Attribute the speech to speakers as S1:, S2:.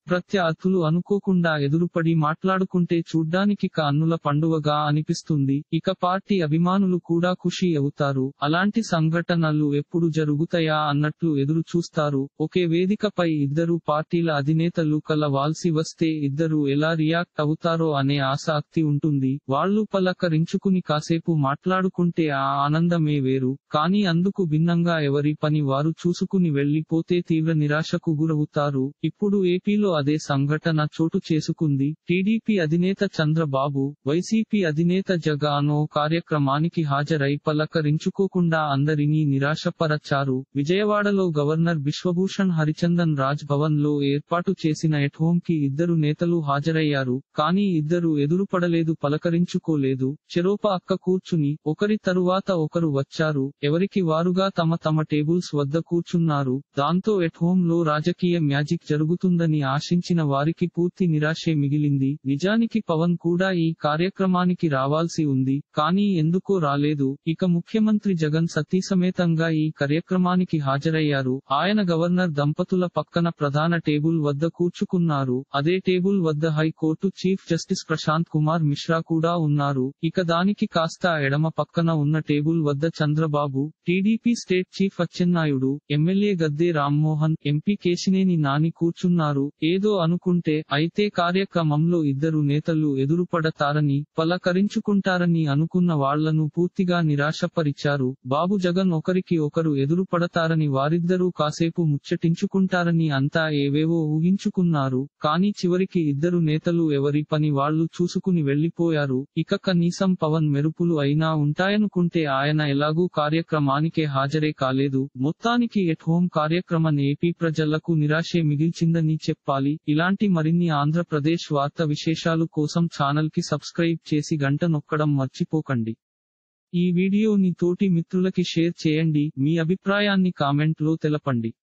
S1: ప్రత్యర్థులు అనుకోకుండా ఎదురుపడి మాట్లాడుకుంటే చూడ్డానికి కన్నుల పండువగా అనిపిస్తుంది ఇక పార్టీ అభిమానులు కూడా ఖుషి అవుతారు అలాంటి సంఘటనలు ఎప్పుడు జరుగుతాయా అన్నట్లు ఎదురు చూస్తారు ఒకే వేదికపై ఇద్దరు పార్టీల అధినేతలు కలవాల్సి వస్తే ఇద్దరు ఎలా రియాక్ట్ అవుతారో అనే ఆసక్తి ఉంటుంది వాళ్ళు పలకరించుకుని కాసేపు మాట్లాడుకుంటే ఆ ఆనందమే వేరు కానీ అందుకు భిన్నంగా ఎవరి పని వారు చూసుకుని వెళ్లిపోతే తీవ్ర నిరాశకు గురవుతారు ఇప్పుడు ఏపీలో అదే సంఘటన చోటు చేసుకుంది టీడీపీ అధినేత చంద్రబాబు వైసీపీ అధినేత జగన్ ఓ కార్యక్రమానికి హాజరై పలకరించుకోకుండా అందరినీ నిరాశపరచారు విజయవాడలో గవర్నర్ బిశ్వభూషణ్ హరిచందన్ రాజ్ భవన్ లో ఏర్పాటు చేసిన ఎట్ హోమ్ కి ఇద్దరు నేతలు హాజరయ్యారు కానీ ఇద్దరు ఎదురుపడలేదు పలకరించుకోలేదు చెరోప అక్క కూర్చుని ఒకరి తరువాత ఒకరు వచ్చారు ఎవరికి వారుగా తమ తమ టేబుల్స్ వద్ద కూర్చున్నారు దాంతో ఎట్ హోమ్ లో రాజకీయ మ్యాజిక్ జరుగుతుందని ఆశించిన వారికి పూర్తి నిరాశే మిగిలింది నిజానికి పవన్ కూడా ఈ కార్యక్రమానికి రావాల్సి ఉంది కానీ ఎందుకో రాలేదు ఇక ముఖ్యమంత్రి జగన్ సతీసమేతంగా ఈ కార్యక్రమానికి హాజరయ్యారు ఆయన గవర్నర్ దంపతుల పక్కన ప్రధాన టేబుల్ వద్ద కూర్చుకున్నారు అదే టేబుల్ వద్ద high court chief justice Prashant Kumar Mishra కూడా ఉన్నారు ఇక దానికి కాస్త ఎడమ పక్కన ఉన్న టేబుల్ వద్ద Chandrababu TDP state chief Atchannaidu MLA Gadde Rammohan MP Kesineni Nani కూర్చున్నారు ఏదో అనుకుంటే అయితే కార్యక్రమంలో ఇద్దరు నేతలు ఎదురుపడతారని పలకరించుకుంటారని అనుకున్న వాళ్లను పూర్తిగా నిరాశపరిచారు బాబు జగన్ ఒకరికి ఒకరు ఎదురుపడతారని వారిద్దరూ కాసేపు ముచ్చటించుకుంటారని అంతా ఏవేవో ఊహించుకున్నారు కానీ చివరికి ఇద్దరు నేతలు ఎవరి పని వాళ్లు చూసుకుని వెళ్లిపోయారు ఇక కనీసం పవన్ మెరుపులు అయినా ఉంటాయనుకుంటే ఆయన ఎలాగూ కార్యక్రమానికే హాజరే కాలేదు మొత్తానికి ఎట్ హోమ్ కార్యక్రమం ఏపీ ప్రజలకు నిరాశే మిగిల్చిందని చెప్పాలి ఇలాంటి మరిన్ని ఆంధ్రప్రదేశ్ వార్త విశేషాలు కోసం ఛానల్ కి సబ్స్క్రైబ్ చేసి గంట నొక్కడం మర్చిపోకండి ఈ వీడియోని తోటి మిత్రులకి షేర్ చేయండి మీ అభిప్రాయాన్ని కామెంట్ లో తెలపండి